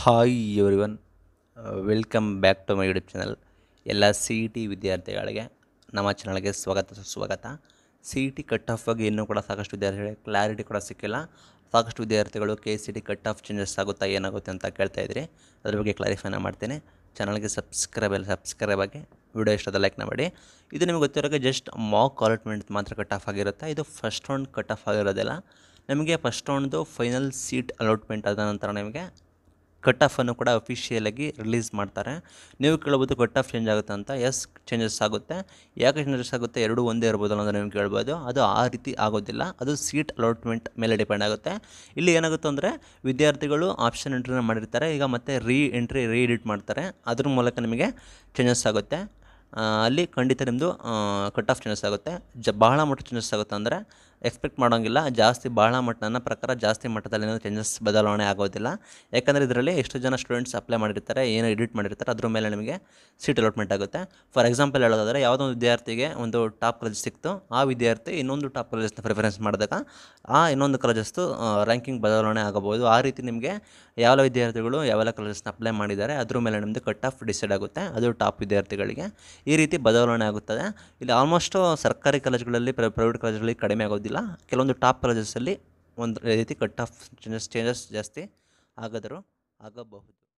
hi everyone welcome back to my YouTube channel ಎಲ್ಲ C E T ವಿದ್ಯಾರ್ಥಿಗಳಿಗೆ ನಮ್ಮ ಚಾನಲ್ಗೆ ಸ್ವಾಗತ ಸುಸ್ವಾಗತ C E T cut off ಬಗ್ಗೆ ಇನ್ನೂ ಕೂಡ ಸಾಕಷ್ಟು ವಿದ್ಯಾರ್ಥಿಗಳಿಗೆ ಕ್ಲಾರಿಟಿ ಕೂಡ ಸಿಕ್ಕಿಲ್ಲ ಸಾಕಷ್ಟು ವಿದ್ಯಾರ್ಥಿಗಳು K C T cut off changes ಆಗುತ್ತಾ ಏನಾಗುತ್ತೆ ಅಂತ ಕೇಳ್ತಾ ಇದ್ರಿ ಅದ್ರ ಬಗ್ಗೆ ಕ್ಲಾರಿಫೈನ ಮಾಡ್ತೀನಿ ಚಾನಲ್ಗೆ ಸಬ್ಸ್ಕ್ರೈಬ್ ಎಲ್ಲ ಸಬ್ಸ್ಕ್ರೈಬ್ ಆಗಿ ವಿಡಿಯೋ ಇಷ್ಟದ ಲೈಕ್ನ ಮಾಡಿ ಇದು ನಿಮಗೆ ಗೊತ್ತಿರೋಕ್ಕೆ ಜಸ್ಟ್ ಮಾಕ್ ಅಲಾಟ್ಮೆಂಟ್ ಮಾತ್ರ ಕಟ್ ಆಫ್ ಆಗಿರುತ್ತೆ ಇದು ಫಸ್ಟ್ ರೌಂಡ್ ಕಟ್ ಆಫ್ ಆಗಿರೋದಿಲ್ಲ ನಿಮಗೆ ಫಸ್ಟ್ ರೌಂಡ್ದು ಫೈನಲ್ ಸೀಟ್ ಅಲಾಟ್ಮೆಂಟ್ ಆದ ನಂತರ ನಿಮಗೆ ಕಟ್ ಆಫನ್ನು ಕೂಡ ಅಫಿಷಿಯಲಾಗಿ ರಿಲೀಸ್ ಮಾಡ್ತಾರೆ ನೀವು ಕೇಳ್ಬೋದು ಕಟ್ ಆಫ್ ಚೇಂಜ್ ಆಗುತ್ತೆ ಅಂತ ಎಸ್ ಚೇಂಜಸ್ ಆಗುತ್ತೆ ಯಾಕೆ ಚೇಂಜಸ್ ಆಗುತ್ತೆ ಎರಡು ಒಂದೇ ಇರ್ಬೋದು ಅನ್ನೋದು ನೀವು ಕೇಳ್ಬೋದು ಅದು ಆ ರೀತಿ ಆಗೋದಿಲ್ಲ ಅದು ಸೀಟ್ ಅಲಾಟ್ಮೆಂಟ್ ಮೇಲೆ ಡಿಪೆಂಡ್ ಆಗುತ್ತೆ ಇಲ್ಲಿ ಏನಾಗುತ್ತೆ ಅಂದರೆ ವಿದ್ಯಾರ್ಥಿಗಳು ಆಪ್ಷನ್ ಎಂಟ್ರಿನ ಮಾಡಿರ್ತಾರೆ ಈಗ ಮತ್ತೆ ರೀ ಎಂಟ್ರಿ ರೀ ಎಡಿಟ್ ಮಾಡ್ತಾರೆ ಅದ್ರ ಮೂಲಕ ನಿಮಗೆ ಚೇಂಜಸ್ ಆಗುತ್ತೆ ಆ, ಅಲ್ಲಿ ಖಂಡಿತ ನಿಮ್ಮದು ಕಟ್ ಆಫ್ ಚೇಂಜಸ್ ಆಗುತ್ತೆ ಜ ಬಹಳ ಮಟ್ಟ ಚೇಂಜಸ್ ಆಗುತ್ತೆ ಅಂದರೆ ಎಕ್ಸ್ಪೆಕ್ಟ್ ಮಾಡೋಂಗಿಲ್ಲ ಜಾಸ್ತಿ ಬಹಳ ಮಟ್ಟ ನನ್ನ ಪ್ರಕಾರ ಜಾಸ್ತಿ ಮಟ್ಟದಲ್ಲಿ ಏನೋ ಚೇಂಜಸ್ ಬದಲಾವಣೆ ಆಗೋದಿಲ್ಲ ಯಾಕಂದರೆ ಇದರಲ್ಲಿ ಎಷ್ಟು ಜನ ಸ್ಟೂಡೆಂಟ್ಸ್ ಅಪ್ಲೈ ಮಾಡಿರ್ತಾರೆ ಏನು ಎಡಿಟ್ ಮಾಡಿರ್ತಾರೆ ಅದ್ರ ಮೇಲೆ ನಿಮಗೆ ಸೀಟ್ ಅಲಾಟ್ಮೆಂಟ್ ಆಗುತ್ತೆ ಫಾರ್ ಎಕ್ಸಾಂಪಲ್ ಹೇಳೋದಾದರೆ ಯಾವುದೋ ಒಂದು ವಿದ್ಯಾರ್ಥಿಗೆ ಒಂದು ಟಾಪ್ ಕಾಲೇಜ್ ಸಿಕ್ತು ಆ ವಿದ್ಯಾರ್ಥಿ ಇನ್ನೊಂದು ಟಾಪ್ ಕಾಲೇಜಸ್ನ ಪ್ರಿಫರೆನ್ಸ್ ಮಾಡಿದಾಗ ಆ ಇನ್ನೊಂದು ಕಾಲೇಜಸ್ದು ರ್ಯಾಂಕಿಂಗ್ ಬದಲಾವಣೆ ಆಗಬಹುದು ಆ ರೀತಿ ನಿಮಗೆ ಯಾವ ವಿದ್ಯಾರ್ಥಿಗಳು ಯಾವೆಲ್ಲ ಕಾಲೇಜಸ್ನ ಅಪ್ಲೈ ಮಾಡಿದ್ದಾರೆ ಅದ್ರ ಮೇಲೆ ನಿಮ್ಮದು ಕಟ್ ಆಫ್ ಡಿಸೈಡ್ ಆಗುತ್ತೆ ಅದು ಟಾಪ್ ವಿದ್ಯಾರ್ಥಿಗಳಿಗೆ ಈ ರೀತಿ ಬದಲಾವಣೆ ಆಗುತ್ತದೆ ಇಲ್ಲಿ ಆಲ್ಮೋಸ್ಟು ಸರ್ಕಾರಿ ಕಾಲೇಜುಗಳಲ್ಲಿ ಪ್ರೈವೇಟ್ ಕಾಲೇಜುಗಳಲ್ಲಿ ಕಡಿಮೆ ಆಗೋದಿಲ್ಲ ಕೆಲವೊಂದು ಟಾಪ್ ಕಾಲೇಜಸಲ್ಲಿ ಒಂದು ರೀತಿ ಕಟ್ ಆಫ್ ಚೇಂಜಸ್ ಚೇಂಜಸ್ ಜಾಸ್ತಿ ಆಗಾದರೂ ಆಗಬಹುದು